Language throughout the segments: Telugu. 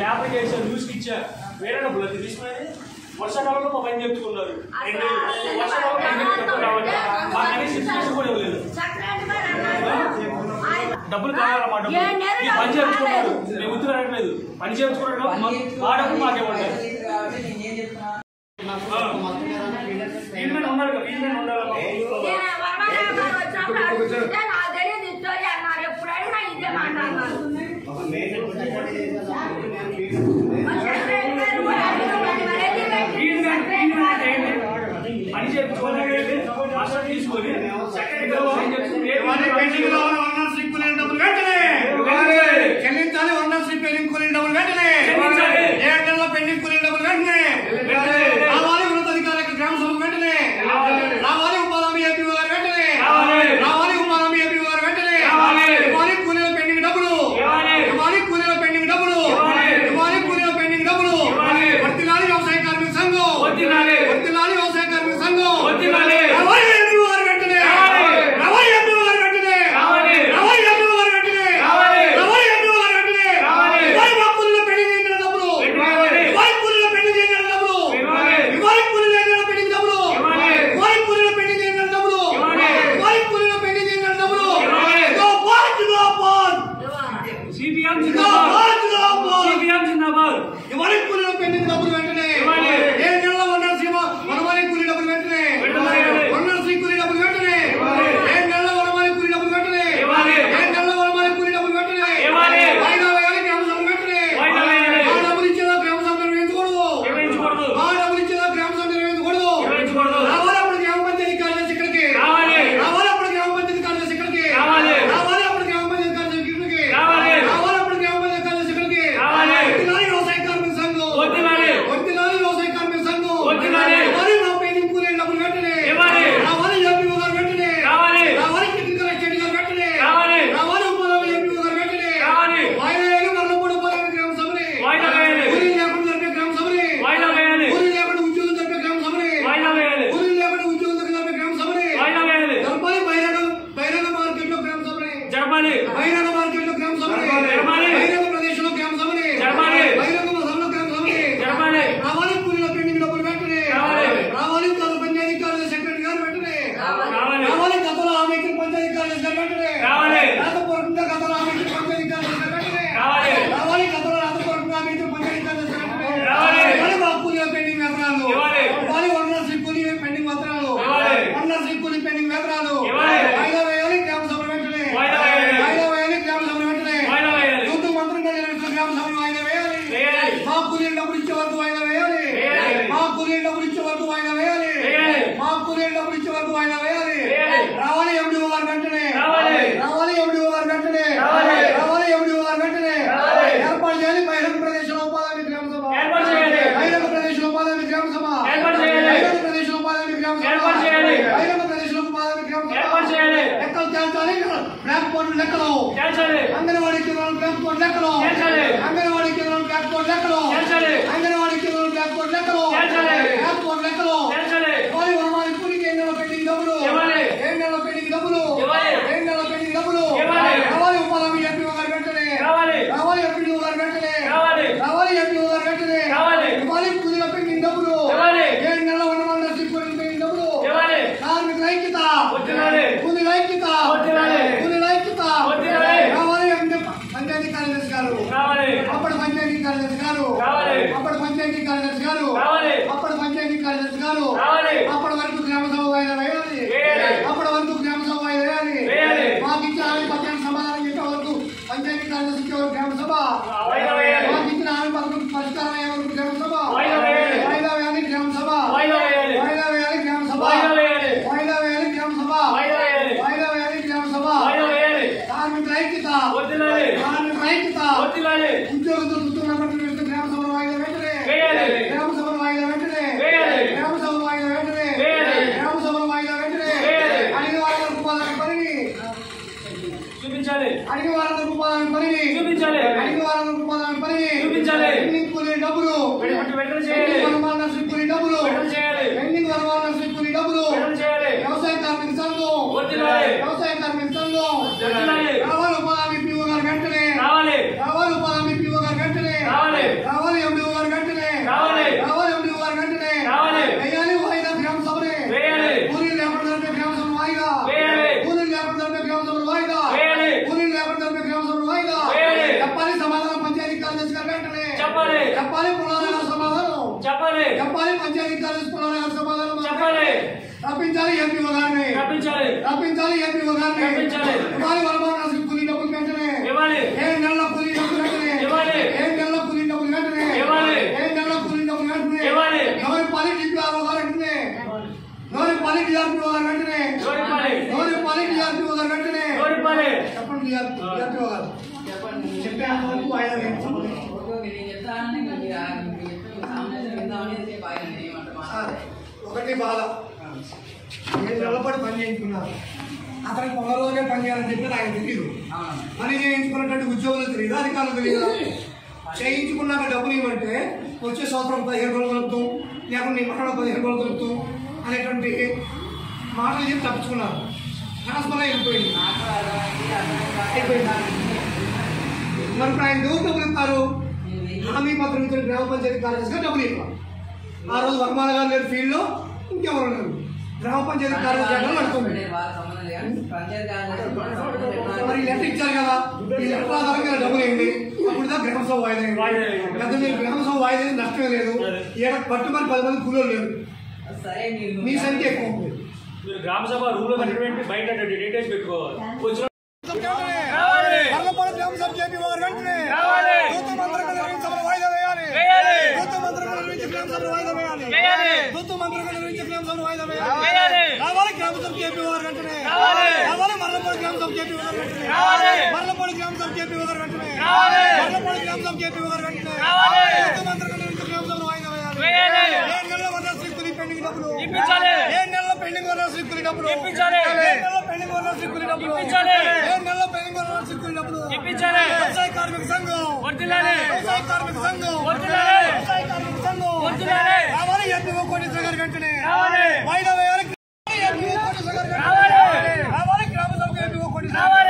యాభై చేశారు న్యూస్కి ఇచ్చా వేరే డబ్బులు అది తీసుకునేది వర్షాకాలంలో మా పని చెప్తున్నారు రెండు నెలలు. వర్షాకాలంలో పని చెప్తున్నారు కాబట్టి మా కనీసం సిచ్యువేషన్ కూడా ఇవ్వలేదు డబ్బులు కావాలన్నమాట ఈ పని చేయించుకున్నారు మేము ఉత్తరం అడగలేదు పని చేయించుకున్నారు కాబట్టి మా డబ్బులు మాకే ఉంటాయి వీళ్ళని ఉన్నారు కదా వీళ్ళని ఉండాలి పని చేయించుకోవాలి మాస్టర్ తీసుకొని సెకండ్ సైన్ చేసుకుని ఏ ఇవ్వాలి పెండింగ్ లో ఉన్న వన్ స్లిప్ కూలింగ్ డబ్బులు వెంటనే ఇవ్వాలి. చెల్లించాలి వన్ స్లిప్ పెండింగ్ కూలింగ్ డబ్బులు వెంటనే చెల్లించాలి. ఏ నెలలో పెండింగ్ కూలింగ్ డబ్బులు వెంటనే వెంటనే. రావాలి ఉన్నతాధికారులకు గ్రామ సభకు వెంటనే రావాలి. రావాలి ఉపాధి ఏపీ గారు వెంటనే రావాలి. రావాలి ఉపాధి ఏపీ గారు వెంటనే రావాలి. ఇవ్వాలి కూలీల పెండింగ్ డబ్బులు ఇవ్వాలి. ఇవ్వాలి కూలీల పెండింగ్ డబ్బులు ఇవ్వాలి. ఇవ్వాలి కూలీల పెండింగ్ డబ్బులు ఇవ్వాలి. వర్తిలాలి వ్యవసాయ కార్మిక సంఘం వర్ధిల్లాలి. వర్తిలాలి వ్యవసాయ కార్మిక సంఘం వర్ధిల్లాలి. రావాలి ఏపీ గారు వెంటనే రావాలి. రావాలి ఏపీ గారు వెంటనే రావాలి. రావాలి ఏపీ గారు వెంటనే రావాలి. రావాలి ఏపీ గారు వెంటనే రావాలి. ఇవ్వాలి మా కూలీల పెండింగ్ అయిన డబ్బులు ఇవ్వాలి. ఇవ్వాలి కూలీల పెండింగ్ అయిన డబ్బులు ఇవ్వాలి. ఇవ్వాలి కూలీల అయిన పెండింగ్ డబ్బులు ఇవ్వాలి. ఇవ్వాలి కూలీల పెండింగ్ అయిన డబ్బులు ఇవ్వాలి. ఇవ్వాలి కూలీల పెండింగ్ అయిన డబ్బులు ఇవ్వాలి. గో బాత్ గో బాత్ సిపిఎం గో జిందాబాద్ బాత్ గో బాత్ సిపిఎం జిందాబాద్ ఇవ్వాలి కూలీల పెండింగ్ డబ్బులు వెంటనే ఇవ్వాలి. ఏ నెలలో వండాలి సీమ వనమాలి కూలీ డబ్బులు వెంటనే వెంటనే. వండాలి సీ కూలీ డబ్బులు వెంటనే ఇవ్వాలి. ఏ నెలలో వనమాలి కూలీ డబ్బులు వెంటనే ఇవ్వాలి. ఏ నెలలో వనమాలి కూలీ డబ్బులు వెంటనే ఇవ్వాలి. వాయిదా వేయాలి గ్రామ సభలు వెంటనే వాయిదా వేయాలి. ఆ డబ్బులు ఇచ్చేదా గ్రామ సభ నిర్వహించకూడదు నిర్వహించకూడదు ఆ డబ్బులు ఇచ్చేదా గ్రామ సభ నిర్వహించకూడదు నిర్వహించకూడదు రావాలి అప్పుడు గ్రామ పంచాయతీ కార్యాలయం ఇక్కడికి రావాలి. రావాలి అప్పుడు గ్రామ పంచాయతీ కార్యాలయం ఇక్కడికి రావాలి. రావాలి అప్పుడు గ్రామ పంచాయతీ కార్యాలయం ఇక్కడికి రావాలి. రావాలి అప్పుడు గ్రామ పంచాయతీ కార్యాలయం ఇక్కడికి రావాలి. వడ్డిలాలి వ్యవసాయ కార్మిక సంఘం వడ్డిలాలి. వడ్డిలాలి వ్యవసాయ కార్మిక సంఘం వడ్డిలాలి. రావాలి మా పెయింటింగ్ కూలీ డబ్బులు వెంటనే ఇవ్వాలి. రావాలి ఎంపీ గారు వెంటనే రావాలి. రావాలి కిటికల చెట్టు గారు వెంటనే రావాలి. రావాలి ఉపాధి ఎంపీ గారు వెంటనే రావాలి. వాయిదా వేయాలి మరలపూడి ఉపాధి గ్రామ సభని వాయిదా వేయాలి. కూలీ లేకుండా జరిపే గ్రామ సభని వాయిదా వేయాలి కూలీ లేకుండా ఉద్యోగం జరిపే గ్రామ సభని వాయిదా వేయాలి కూలీ లేకుండా ఉద్యోగం జరిపే గ్రామ సభని వాయిదా వేయాలి జరపాలి బహిరంగ బహిరంగ మార్కెట్లో గ్రామ సభని జరపాలి బహిరంగ మార్కెట్లో గ్రామ సభని జరపాలి. బహిరంగ ప్రదేశంలో గ్రామ సభని జరపాలి. బహిరంగ సభలో గ్రామ సభని జరపాలి రావాలి కూలీల పెండింగ్ డబ్బులు వెంటనే రావాలి. రావాలి గత పంచాయతీ కార్యాలయ సెక్రటరీ గారు వెంటనే రావాలి రావాలి గతంలో హామీ ఇచ్చిన పంచాయతీ కార్యాలయ గారు వెంటనే రావాలి. రాతపూర్వకంగా గతంలో హామీ ఇచ్చిన పంచాయతీ కార్యాలయ గారు వెంటనే రావాలి. రావాలి గతంలో రాతపూర్వకంగా హామీ ఇచ్చిన పంచాయతీ కార్యాలయ గారు వెంటనే రావాలి. ఇవ్వాలి మా కూలీల పెండింగ్ వేతనాలు ఇవ్వాలి. ఇవ్వాలి వండర్స్ కూలీ పెండింగ్ వేతనాలు ఇవ్వాలి. వండర్స్ కూలీ పెండింగ్ వేతనాలు ఇవ్వాలి. వాయిదా వేయాలి గ్రామ సభ వెంటనే వాయిదా వేయాలి. వాయిదా వేయాలి గ్రామ సభ వెంటనే వాయిదా వేయాలి. యూత్ మంత్రులుగా నిర్వహిస్తున్న గ్రామ సభను వాయిదా వేయాలి వేయాలి. మా కూలీల డబ్బులు ఇచ్చే వరకు వాయిదా వేయాలి వేయాలి. మా కూలీల డబ్బులు ఇచ్చే వరకు వాయిదా వేయాలి వేయాలి. మా కూలీల డబ్బులు ఇచ్చే వరకు వాయిదా వేయాలి వేయాలి. రావాలి ఎండిఓ గారు వెంటనే రావాలి. రావాలి ఎండిఓ గారు వెంటనే రావాలి. రావాలి ఎండిఓ గారు వెంటనే రావాలి. ఏర్పాటు చేయాలి బహిరంగ ప్రదేశంలో ఉపాధి గ్రామ సభ ఏర్పాటు చేయాలి. బహిరంగ ప్రదేశంలో ఉపాధి గ్రామ సభ ఏర్పాటు చేయాలి. బహిరంగ ప్రదేశంలో ఉపాధి గ్రామ సభ ఏర్పాటు చేయాలి. బహిరంగ ప్రదేశంలో ఉపాధి గ్రామ సభ ఏర్పాటు చేయాలి. లెక్కలు తేల్చాలి బ్లాక్ బోర్డు లెక్కలు చేర్చాలి అంగన్వాడీ కేంద్రాలు బ్లాక్ బోర్డు లెక్కలు చేర్చాలి. అంగన్వాడీ కేంద్రాలు బ్లాక్ బోర్డు లెక్కలు చేర్చాలి. అంగన్వాడీ కేంద్రాలు బ్లాక్ బోర్డు లెక్కలు చేర్చాలి. బ్లాక్ బోర్డు లెక్కలు చేర్చాలి ఇవ్వాలి వనమాలి కూలికి ఏడు నెలల పెండింగ్ డబ్బులు ఇవ్వాలి. ఏడు నెలల పెండింగ్ డబ్బులు ఇవ్వాలి. ఏడు నెలల పెండింగ్ డబ్బులు ఇవ్వాలి. రావాలి ఉపాధి ఎంపీ గారు వెంటనే రావాలి రావాలి ఎంపీ గారు వెంటనే రావాలి రావాలి ఎంపీ గారు వెంటనే రావాలి. ఇవ్వాలి కూలీల పెండింగ్ డబ్బులు ఇవ్వాలి. ఏడు నెలల వనమాలి నర్సింగ్ పెండింగ్ డబ్బులు ఇవ్వాలి కార్మికుల ఐక్యత వద్దురాలి. కూలీల ఐక్యత వద్దురాలి. కూలీల ఐక్యత వద్దురాలి. రావాలి ఎంపీ పంచాయతీ కార్యదర్శి గారు రావాలి అప్పటి పంచాయతీ కార్యదర్శి గారు రావాలి. అప్పటి పంచాయతీ కార్యదర్శి గారు రావాలి. అప్పటి పంచాయతీ కార్యదర్శి గారు రావాలి. అప్పటి వరకు గ్రామ సభ వాయిదా వేయాలి వేయాలి. అప్పటి వరకు గ్రామ సభ వాయిదా వేయాలి వేయాలి. మాకు ఇచ్చిన హామీ పత్రానికి సమాధానం చెప్పే వరకు పంచాయతీ కార్యదర్శి ఇచ్చే వరకు గ్రామ సభ వాయిదా వేయాలి. మాకు ఇచ్చిన హామీ పత్రం పరిష్కారం అయ్యే వరకు గ్రామ సభ వాయిదా వేయాలి. వాయిదా వేయాలి గ్రామ సభ వాయిదా వేయాలి. వాయిదా వేయాలి గ్రామ సభ వాయిదా వేయాలి. వాయిదా వేయాలి గ్రామ సభ వాయిదా వేయాలి. వాయిదా వేయాలి గ్రామ సభ వాయిదా వేయాలి. కార్మికుల ఐక్యత వద్దురాలి. కార్మికుల ఐక్యత వద్దురాలి. ఉద్యోగస్తులు చూస్తున్నటువంటి గ్రామ సభను వాయిదా వెంటనే వేయాలి. గ్రామ సభను వాయిదా వెంటనే వేయాలి. గ్రామ సభను వాయిదా వెంటనే వేయాలి. గ్రామ సభను వాయిదా వెంటనే వేయాలి. అడిగిన వాళ్ళకు ఉపాధి పనిని చూపించాలి అడిగిన వాళ్ళకు ఉపాధి పనిని చూపించాలి అడిగిన వాళ్ళకు ఉపాధి పనిని చూపించాలి. పెండింగ్ కూలీ డబ్బులు వెంటనే వెంటనే పెండింగ్ చేయాలి వనమాల నర్సింగ్ కూలీ డబ్బులు వెంటనే చేయాలి పెండింగ్ వనమాల నర్సింగ్ కూలీ డబ్బులు వెంటనే చేయాలి వ్యవసాయ కార్మిక సంఘం వద్దురాలి. వ్యవసాయ కార్మిక సంఘం వద్దురాలి. రావాలి ఉపాధి పిఓ గారు వెంటనే రావాలి రావాలి ఉపాధి పిఓ గారు వెంటనే రావాలి. ఉద్యోగాన్ని కల్పించాలి. ఇవ్వాలి వరమానానికి కూలీ డబ్బులు వెంటనే ఇవ్వాలి ఏ నెల కూలీ డబ్బులు వెంటనే ఇవ్వాలి. ఏ నెల కూలీ డబ్బులు వెంటనే ఇవ్వాలి. ఏ నెల కూలీ డబ్బులు వెంటనే ఇవ్వాలి. ఎవరి పని డిఆర్ఓ గారు వెంటనే ఎవరి పని డిఆర్ఓ గారు వెంటనే ఎవరు ఇవ్వాలి ఎవరి పని డిఆర్ఓ గారు వెంటనే ఎవరు ఇవ్వాలి చెప్పండి డిఆర్ఓ గారు చెప్పాను వరకు ఆయన వేయించండి. సార్, ఒకటి బాధ ఏడు నెలల పాటు పని చేయించుకున్నారు అతనికి ఒక రోజే పని చేయాలని చెప్పి నాకు తెలియదు పని చేయించుకున్నటువంటి ఉద్యోగులు తెలియదు అధికారులు తెలియదు చేయించుకున్నాక డబ్బులు ఇవ్వమంటే వచ్చే సంవత్సరం పదిహేను రోజులు కలుపుతాం లేకుంటే నీ మరణ పదిహేను రోజులు కలుపుతాం అనేటువంటి మాటలు చెప్పి తప్పించుకున్నారు ట్రాన్స్ఫర్ అయిపోయింది మరి ఇప్పుడు ఆయన ఎవరు డబ్బులు ఇస్తారు హామీ పత్రం ఇచ్చిన గ్రామ పంచాయతీ కార్యదర్శిగా డబ్బులు ఇవ్వాలి ఆ రోజు వర్మాల గారు లేరు ఫీల్డ్లో ఇంకెవరు లేరు గ్రామ పంచాయతీ కార్యదర్శి నడుతుంది మరి ఈ లెటర్ ఇచ్చారు కదా ఈ లెటర్ ఆధారంగా డబ్బులు ఏంటి అప్పుడు దాకా గ్రామ సభ వాయిదా అయింది పెద్ద మీరు గ్రామ సభ వాయిదా అయింది నష్టమే లేదు ఈడ పట్టు మరి పది మంది కూలీలు లేరు మీ సంఖ్య ఎక్కువ ఉంది మీరు గ్రామ సభ రూల్ కట్టినటువంటి బయట డీటెయిల్స్ పెట్టుకోవాలి వచ్చిన రావాలి. మర్లపాడు గ్రామ సభ జేపీ వారు వెంటనే రావాలి. దూత మంత్రిగా నిర్వహించి సభను వాయిదా వేయాలి వేయాలి. దూత మంత్రిగా నిర్వహించి గ్రామ సభను వాయిదా వేయాలి వేయాలి. దూత మంత్రిగా నిర్వహించి గ్రామ సభను వాయిదా వేయాలి వేయాలి. రావాలి గ్రామ సభ జేపీ వారు వెంటనే రావాలి. రావాలి మర్లపాడు గ్రామ సభ జేపీ వారు వెంటనే రావాలి. మర్లపాడు గ్రామ సభ జేపీ వారు వెంటనే రావాలి. మర్లపాడు గ్రామ సభ జేపీ వారు వెంటనే రావాలి. దూత మంత్రిగా నిర్వహించి గ్రామ సభను వాయిదా వేయాలి వేయాలి. ఏ నెలలో వదల శ్రీకులి పెండింగ్ డబ్బులు ఇప్పించాలి. ఏ నెలలో పెండింగ్ వదల శ్రీకులి డబ్బులు ఇప్పించాలి. ఏ నెలలో పెండింగ్ వదల శ్రీకులి డబ్బులు ఇప్పించాలి. ఏ నెలలో పెండింగ్ వదల శ్రీకులి డబ్బులు ఇప్పించాలి. వ్యవసాయ కార్మిక సంఘం వర్ధిల్లాలి. వ్యవసాయ కార్మిక సంఘం వర్ధిల్లాలి. వ్యవసాయ కార్మిక సంఘం వర్ధిల్లాలి. రావాలి ఎంపీఓ కోటేశ్వర గారి వెంటనే రావాలి. వాయిదా వేయాలి ఎంపీఓ కోటేశ్వర గారి వెంటనే. రావాలి. రావాలి గ్రామ సభకు ఎంపీఓ కోటేశ్వర రావాలి.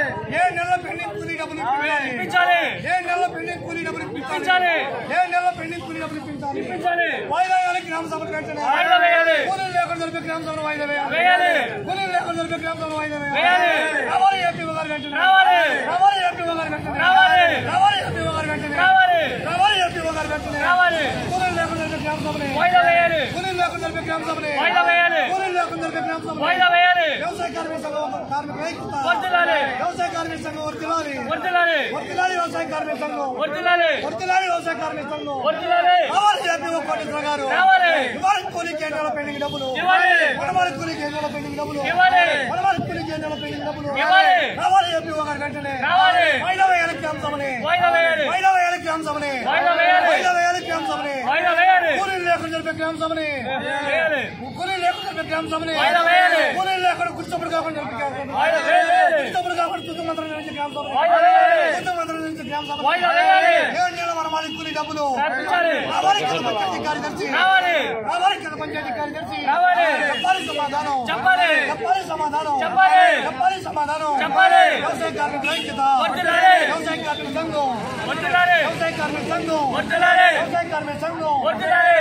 ఏ నెలలో పెండింగ్ కూలీ డబ్బులు ఇప్పించాలి ఇప్పించాలి. ఏ నెలలో పెండింగ్ కూలీ డబ్బులు ఇప్పించాలి ఇప్పించాలి. ఏ నెలలో పెండింగ్ కూలీ డబ్బులు ఇప్పించాలి ఇప్పించాలి. వాయిదా వేయాలి గ్రామ సభకు వెంటనే వాయిదా వేయాలి. కూలీలు లేకుండా జరిపే గ్రామ సభను వాయిదా వేయాలి వేయాలి. కూలీలు లేకుండా జరిపే గ్రామ సభను వాయిదా వేయాలి. వేయాలి రావాలి ఎంపీఓ గారి వెంటనే రావాలి. రావాలి ఎంపీఓ గారి వెంటనే రావాలి. రావాలి ఎంపీఓ గారి వెంటనే రావాలి. రావాలి ఎంపీఓ గారి వెంటనే రావాలి. కూలీలు లేకుండా జరిపే గ్రామ సభని వాయిదా వేయాలి. కూలీలు లేకుండా జరిపే గ్రామ సభని వాయిదా వేయాలి. కూలీలు లేకుండా జరిపే గ్రామ సభని వాయిదా వేయాలి. వ్యవసాయ కార్మిక సంఘం కార్మిక ఐక్యత వర్ధిల్లాలి. వ్యవసాయ కార్మిక సంఘం వర్తిలాలి వర్ధిల్లాలి. వర్తిలాలి వ్యవసాయ కార్మిక సంఘం వర్ధిల్లాలి. వర్తిలాలి వ్యవసాయ కార్మిక సంఘం వర్ధిల్లాలి. రావాలి ఎంపీఓ కోటేశ్వర గారు రావాలి. ఇవాళ కూలీ కేంద్రాల పెండింగ్ డబ్బులు ఇవ్వాలి. వనమాలి కూలీ కేంద్రాల పెండింగ్ డబ్బులు ఇవ్వాలి. వనమాలి కూలీ కేంద్రాల పెండింగ్ డబ్బులు ఇవ్వాలి. రావాలి ఎంపీఓ గారు వెంటనే రావాలి. వాయిదా వేయాలి గ్రామ సభని వాయిదా వేయాలి. వాయిదా వేయాలి గ్రామ సభని వాయిదా వేయాలి. వాయిదా వేయాలి గ్రామ సభని వాయిదా వేయాలి. కూలీలు లేకుండా జరిపే గ్రామ సభని వేయాలి. కూలీలు లేకుండా జరిపే గ్రామ సభని వాయిదా వేయాలి. కూలీలు లేకుండా కూర్చోబడి కాకుండా జరిపే గ్రామ సభని వాయిదా వేయాలి. కూర్చోబడి కాకుండా తుది మంత్రం నుంచి గ్రామ సభని వాయిదా వేయాలి. తుది మంత్రం నుంచి గ్రామ సభని వాయిదా వేయాలి. ఏడు నెలల వనమాలి కూలీ డబ్బులు కల్పించాలి. రావాలి కింద పంచాయతీ కార్యదర్శి రావాలి. రావాలి కింద పంచాయతీ కార్యదర్శి రావాలి. చెప్పాలి సమాధానం చెప్పాలి. చెప్పాలి సమాధానం చెప్పాలి. చెప్పాలి సమాధానం చెప్పాలి. వ్యవసాయ కార్మికుల ఐక్యత వర్ధిల్లాలి. వ్యవసాయ కార్మిక సంఘం వర్ధిల్లాలి. వ్యవసాయ కార్మిక సంఘం వర్ధిల్లాలి. వ్యవసాయ కార్మిక సంఘం వర్ధిల్లాలి.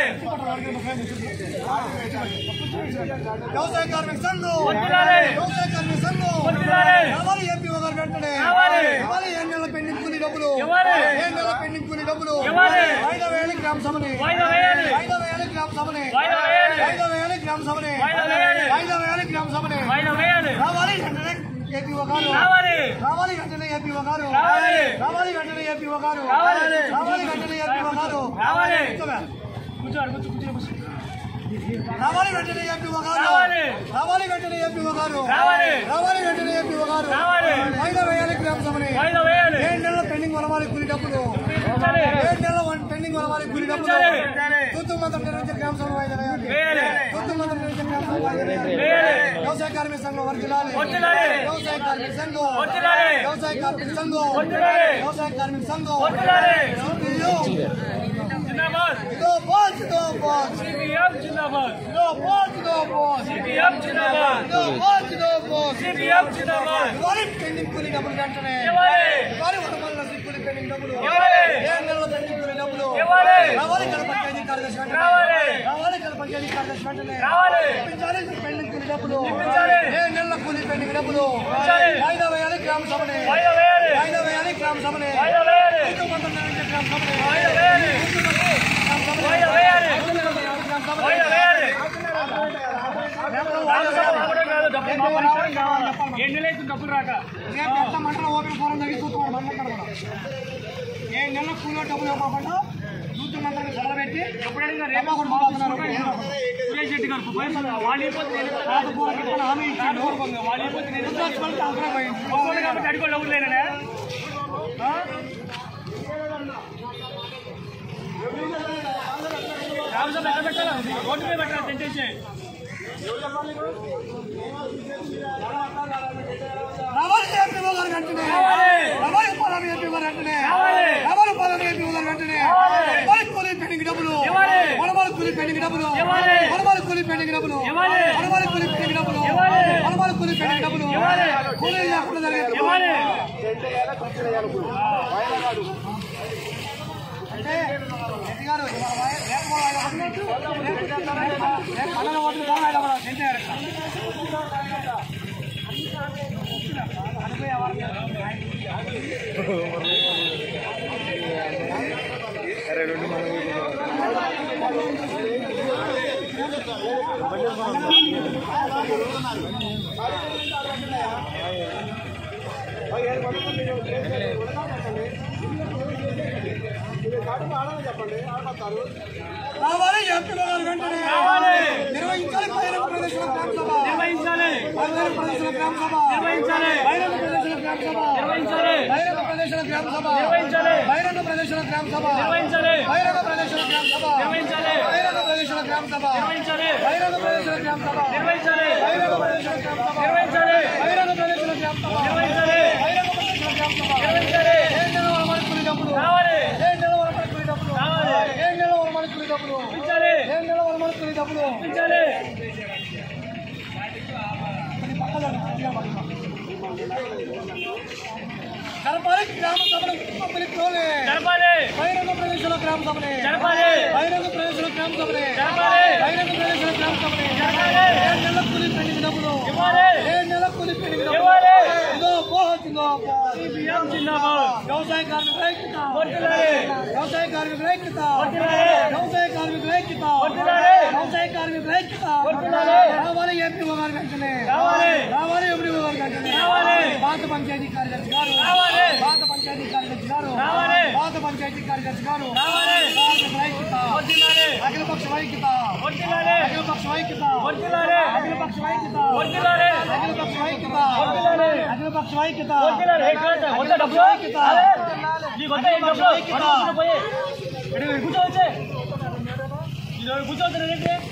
వ్యవసాయ కార్మిక సంఘం వర్ధిల్లాలి. వ్యవసాయ కార్మిక సంఘం వర్ధిల్లాలి. రావాలి ఎంపీఓ గారు వెంటనే రావాలి. రావాలి ఏడు నెలల పెండింగ్ కూలీ డబ్బులు ఇవ్వాలి. ఏడు నెలల పెండింగ్ కూలీ డబ్బులు ఇవ్వాలి. వాయిదా వేయాలి గ్రామ సభని వాయిదా వేయాలి. వాయిదా వేయాలి గ్రామ సభని వాయిదా వేయాలి. వాయిదా వేయాలి గ్రామ సభని వాయిదా వేయాలి. వాయిదా వేయాలి గ్రామ సభని వాయిదా వేయాలి. రావాలి వెంటనే ఏపీఓ గారు రావాలి. రావాలి వెంటనే ఏపీఓ గారు రావాలి. రావాలి వెంటనే ఏపీఓ గారు రావాలి. రావాలి వెంటనే ఏపీఓ గారు రావాలి. కూర్చోవే. కూర్చోండి, కూర్చో, కూర్చో, కూర్చో. రావాలి వెంటనే ఏపీఓ గారు రావాలి. రావాలి వెంటనే ఏపీఓ గారు రావాలి. రావాలి వెంటనే ఏపీఓ గారు రావాలి. వాయిదా వేయాలి గ్రామ సభని వాయిదా వేయాలి. ఏడు నెలల పెండింగ్ వనవాలి కూలి డబ్బులు ఇప్పించాలి. ఏడు నెలల వన్ పెండింగ్ వనవాలి కూలి డబ్బులు ఇప్పించాలి. తూతు మంత్రం నిర్వహించే గ్రామ సభ వాయిదా వేయాలి వేయాలి. తూతు మంత్రం నిర్వహించే గ్రామ సభ వాయిదా వేయాలి వేయాలి. వ్యవసాయ కార్మిక సంఘం వర్తిల్లాలి వర్ధిల్లాలి. వ్యవసాయ కార్మిక సంఘం వర్ధిల్లాలి. వ్యవసాయ కార్మిక సంఘం వర్ధిల్లాలి. వ్యవసాయ కార్మిక సంఘం వర్ధిల్లాలి. ఇదో జిందాబాద్. ఇదో బాస్ ఇదో బాస్ సిపిఎం జిందాబాద్. ఇదో బాస్ ఇదో బాస్ సిపిఎం జిందాబాద్. ఇదో బాస్ ఇదో బాస్ సిపిఎం జిందాబాద్. ఇవ్వాలి పెండింగ్ కూలి డబ్బులు వెంటనే ఇవ్వాలి. ఇవ్వాలి వనమల్ల కూలి పెండింగ్ డబ్బులు ఇవ్వాలి. ఏడు నెలల పెండింగ్ కూలి డబ్బులు ఇవ్వాలి. రావాలి కడ పంచాయతీ కార్యదర్శి వెంటనే రావాలి. రావాలి కడ పంచాయతీ కార్యదర్శి వెంటనే రావాలి. ఇప్పించాలి పెండింగ్ కూలి డబ్బులు ఇప్పించాలి. ఏడు నెలల కూలి పెండింగ్ డబ్బులు ఇప్పించాలి. వాయిదా వేయాలి గ్రామ సభని వాయిదా వేయాలి. వాయిదా వేయాలి గ్రామ సభని వాయిదా వేయాలి. రైతు మంత్రం నిర్వహించే గ్రామ సభని వాయిదా వేయాలి. వాయిదా వేయాలి. వాయిదా వేయాలి. గ్రామ సభ కూడా కాదు, డబ్బులు మా పరిష్కారం కావాలా ఏడు నెలలు అవుతుంది డబ్బులు రాక రేపు ఎంత మంటలు ఓపెన్ ఫోరం దగ్గర చూస్తున్నాడు మంటలు కడగడం ఏ నెల కూలో డబ్బులు ఇవ్వకుండా యూత్ మంటలు చదవబెట్టి ఎప్పుడు అడిగినా రేపు రేపు ఒకటి మాట్లాడుతున్నారు సురేష్ రెడ్డి గారు పైసలు వాళ్ళు అయిపోతే నేను రాతపూర్వక ఇతను హామీ ఇచ్చాడు వాళ్ళు అయిపోతే నేను ముద్రాక్షరాలకి అవసరం పోయింది. ఒక్కోళ్ళు కాబట్టి అడిగోళ్ళు ఎవరు లేననే రామసభ ఎక్కడ పెట్టాలా రోడ్డు మీద పెట్టాలి తెంచేసి రావాలి ఎంపీ గారు వెంటనే రావాలి. రావాలి పొలం ఎంపీ గారు వెంటనే రావాలి. రావాలి పొలం ఎంపీ గారు వెంటనే రావాలి. వనమాలి కూలీ పెండింగ్ డబ్బులు ఇవ్వాలి. వనమాలి కూలీ పెండింగ్ డబ్బులు ఇవ్వాలి. వనమాలి కూలీ పెండింగ్ డబ్బులు ఇవ్వాలి. వనమాలి కూలీ పెండింగ్ డబ్బులు ఇవ్వాలి. వనమాలి కూలీ పెండింగ్ డబ్బులు ఇవ్వాలి. కూలీలు లేకుండా జరిగేది ఇవ్వాలి అంటే రెడ్డి గారు ఇవాళ వాయి- రేపు కూడా ఆయన వదిలేట్టు, రేపు చేస్తారా? రేపు పనులు వదిలి పోవాలి ఆయన కూడా సెంటే గారు. అనుకోయే వారికి. రావాలి ఎంపీ గారు వెంటనే రావాలి. నిర్వహించాలి బహిరంగ ప్రదేశంలో గ్రామ సభ నిర్వహించాలి బహిరంగ ప్రదేశంలో గ్రామ సభ నిర్వహించాలి. బహిరంగ ప్రదేశంలో గ్రామ సభ నిర్వహించాలి బహిరంగ ప్రదేశంలో గ్రామ సభ నిర్వహించాలి. బహిరంగ ప్రదేశంలో గ్రామ సభ నిర్వహించాలి బహిరంగ ప్రదేశంలో గ్రామ సభ నిర్వహించాలి బహిరంగ ప్రదేశంలో గ్రామ సభ నిర్వహించాలి బహిరంగ ప్రదేశంలో గ్రామ సభ నిర్వహించాలి బహిరంగ ప్రదేశంలో గ్రామ సభ నిర్వహించాలి బహిరంగ ప్రదేశంలో గ్రామ సభ నిర్వహించాలి బహిరంగ ప్రదేశంలో గ్రామ సభ నిర్వహించాలి ఏం నెల వరమని కూలి డబ్బులు రావాలి ఏం నెల వరమని కూలి డబ్బులు రావాలి. ఏం నెల వరమని కూలి డబ్బులు ఇప్పించాలి ఏం నెల వరమని కూలి డబ్బులు ఇప్పించాలి జరపాలి గ్రామ సభలు పిలుపులోనే జరపాలి బహిరంగ ప్రదేశంలో గ్రామ సభని జరపాలి బహిరంగ ప్రదేశంలో గ్రామ సభని జరపాలి బహిరంగ ప్రదేశంలో గ్రామ సభని జరపాలి ఏడు నెలల కూలి పెండింగ్ డబ్బులు ఇవ్వాలి ఏడు నెలల కూలి పెండింగ్ డబ్బులు ఇవ్వాలి. జిందాబాద్, జిందాబాద్. సిపిఎం జిందాబాద్ వ్యవసాయ కార్మికుల ఐక్యత కొట్టులాలి వ్యవసాయ కార్మికుల ఐక్యత కొట్టులాలి వ్యవసాయ కార్మికుల ఐక్యత కొట్టులాలి వ్యవసాయ కార్మికుల ఐక్యత కొట్టులాలి. రావాలి ఎంపీ గారు వెంటనే రావాలి రావాలి ఎంపీ గారు వెంటనే రావాలి. పాత పంచాయతీ కార్యదర్శి గారు రావాలి. పాత పంచాయతీ కార్యదర్శి గారు రావాలి. పాత పంచాయతీ కార్యదర్శి గారు రావాలి. కార్మికుల ఐక్యత కొట్టులాలి అఖిలపక్ష ఐక్యత కొట్టులాలి అఖిలపక్ష ఐక్యత కొట్టులాలి అఖిలపక్ష ఐక్యత కొట్టులాలి అఖిలపక్ష ఐక్యత కొట్టులాలి అఖిలపక్ష ఐక్యత కొట్టులాలి ఏ కాదు వద్ద డబ్బులు అదే నీకు వద్ద ఏం డబ్బులు పడుకుని పోయి కూర్చోవచ్చే కూర్చోవచ్చు